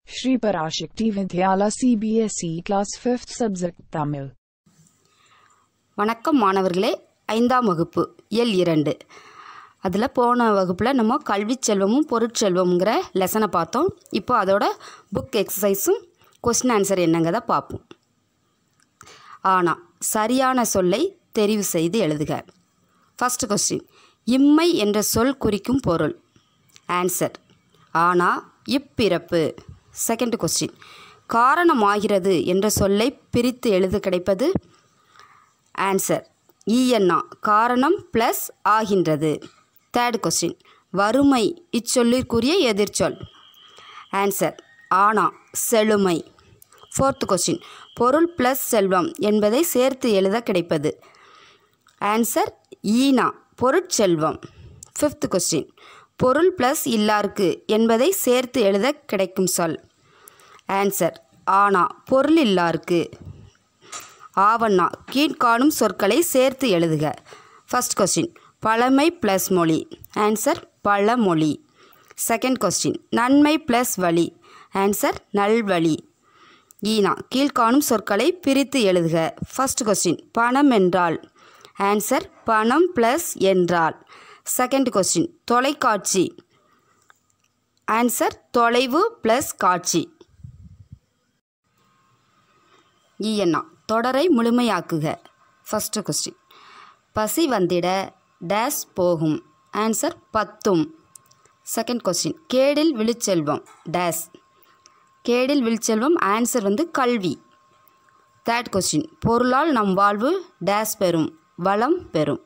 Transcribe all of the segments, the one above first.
Shri Parashakti Vidyala CBSE Class 5th Subject Tamil. வணக்கம் மாணவர்களே ஐந்தாம் வகுப்பு இயல் இரண்டு அதில் போன வகுப்பில் நம்ம கல்வி செல்வமும் பொருட்செல்வம்ங்கிற லெசனை பார்த்தோம் இப்போ அதோட புக் எக்ஸசைஸும் கொஸ்டின் ஆன்சர் என்னங்கிறத பார்ப்போம் ஆனால் சரியான சொல்லை தெரிவு செய்து எழுதுக ஃபஸ்ட் கொஸ்டின் இம்மை என்ற சொல் குறிக்கும் பொருள் ஆன்சர் ஆனா இப்பிறப்பு செகண்ட் கொஸ்டின் காரணமாகிறது என்ற சொல்லை பிரித்து எழுத கிடைப்பது ஆன்சர் ஈயண்ணா காரணம் ப்ளஸ் ஆகின்றது தேர்ட் கொஸ்டின் வறுமை இச்சொல்லிற்குரிய எதிர்ச்சொல் ஆன்சர் ஆனா செழுமை ஃபோர்த் கொஸ்டின் பொருள் ப்ளஸ் செல்வம் என்பதை சேர்த்து எழுத கிடைப்பது ஆன்சர் ஈனா பொருட்செல்வம் ஃபிஃப்த் கொஸ்டின் பொருள் ப்ளஸ் இல்லாருக்கு என்பதை சேர்த்து எழுத கிடைக்கும் சொல் ஆன்சர் ஆனா பொருள் இல்லாருக்கு ஆவண்ணா கீழ்காணும் சொற்களை சேர்த்து எழுதுக ஃபர்ஸ்ட் கொஸ்டின் பழமை ப்ளஸ் மொழி ஆன்சர் பழமொழி செகண்ட் கொஸ்டின் நன்மை ப்ளஸ் வழி ஆன்சர் நல்வழி ஈனா கீழ்காணும் சொற்களை பிரித்து எழுதுக ஃபர்ஸ்ட் கொஸ்டின் பணம் என்றால் ஆன்சர் பணம் ப்ளஸ் என்றால் செகண்ட் கொஸ்டின் தொலைக்காட்சி ஆன்சர் தொலைவு ப்ளஸ் காட்சி ஈயண்ணா தொடரை முழுமையாக்குக ஃபஸ்ட்டு கொஸ்டின் பசி வந்திட டேஸ் போகும் ஆன்சர் பத்தும் செகண்ட் கொஸ்டின் கேடில் விழுச்செல்வம் டேஸ் கேடில் விழுச்செல்வம் ஆன்சர் வந்து கல்வி தேர்ட் கொஸ்டின் பொருளால் நம் வாழ்வு டேஸ் பெறும் வளம் பெறும்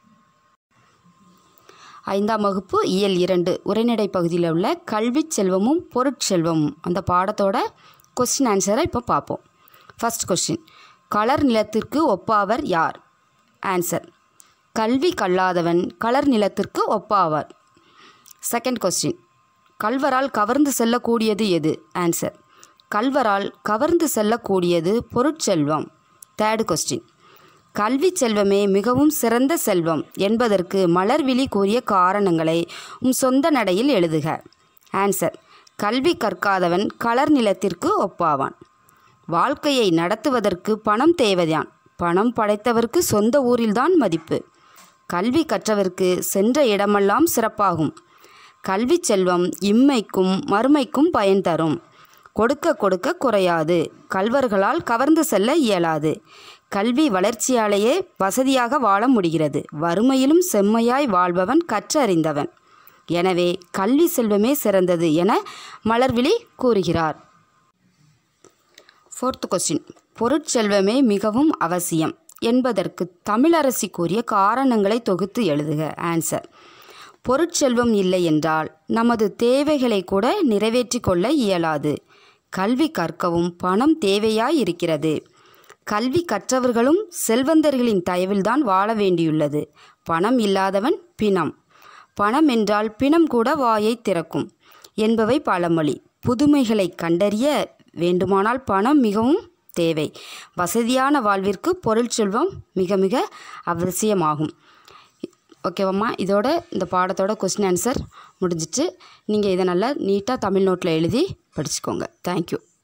ஐந்தாம் வகுப்பு இயல் இரண்டு உரைநடை பகுதியில் உள்ள கல்வி செல்வமும் பொருட்செல்வமும் அந்த பாடத்தோட கொஸ்டின் ஆன்சரை இப்போ பார்ப்போம் ஃபர்ஸ்ட் கொஸ்டின் கலர் நிலத்திற்கு ஒப்பாவர் யார் ஆன்சர் கல்வி கல்லாதவன் கலர் நிலத்திற்கு ஒப்பாவார் செகண்ட் கொஸ்டின் கல்வரால் கவர்ந்து செல்லக்கூடியது எது ஆன்சர் கல்வரால் கவர்ந்து செல்லக்கூடியது பொருட்செல்வம் தேர்டு கொஸ்டின் கல்வி செல்வமே மிகவும் சிறந்த செல்வம் என்பதற்கு மலர்விழி கூறிய காரணங்களை உம் சொந்த நடையில் எழுதுக ஆன்சர் கல்வி கற்காதவன் கலர் நிலத்திற்கு ஒப்பாவான் வாழ்க்கையை நடத்துவதற்கு பணம் தேவைதான் பணம் படைத்தவர்க்கு சொந்த ஊரில்தான் மதிப்பு கல்வி கற்றவர்க்கு சென்ற இடமெல்லாம் சிறப்பாகும் கல்வி செல்வம் இம்மைக்கும் மறுமைக்கும் பயன் தரும் கொடுக்க கொடுக்க குறையாது கல்வர்களால் கவர்ந்து செல்ல இயலாது கல்வி வளர்ச்சியாலேயே வசதியாக வாழ முடிகிறது வறுமையிலும் செம்மையாய் வாழ்பவன் கற்றறிந்தவன் எனவே கல்வி செல்வமே சிறந்தது என மலர்விழி கூறுகிறார் ஃபோர்த் கொஸ்டின் பொருட்செல்வமே மிகவும் அவசியம் என்பதற்கு தமிழரசி கூறிய காரணங்களை தொகுத்து எழுதுக ஆன்சர் பொருட்செல்வம் இல்லை என்றால் நமது தேவைகளை கூட நிறைவேற்றி கொள்ள இயலாது கல்வி கற்கவும் பணம் தேவையாய் இருக்கிறது கல்வி கற்றவர்களும் செல்வந்தர்களின் தயவில்தான் வாழ வேண்டியுள்ளது பணம் இல்லாதவன் பிணம் பணம் என்றால் பிணம் கூட வாயை திறக்கும் என்பவை பழமொழி புதுமைகளை கண்டறிய வேண்டுமானால் பணம் மிகவும் தேவை வசதியான வாழ்விற்கு பொருள் செல்வம் மிக மிக அவசியமாகும் ஓகேவாம்மா இதோட இந்த பாடத்தோட கொஸ்டின் ஆன்சர் முடிஞ்சிச்சு நீங்கள் இதை நல்லா நீட்டாக தமிழ் நோட்டில் எழுதி படிச்சுக்கோங்க தேங்க்யூ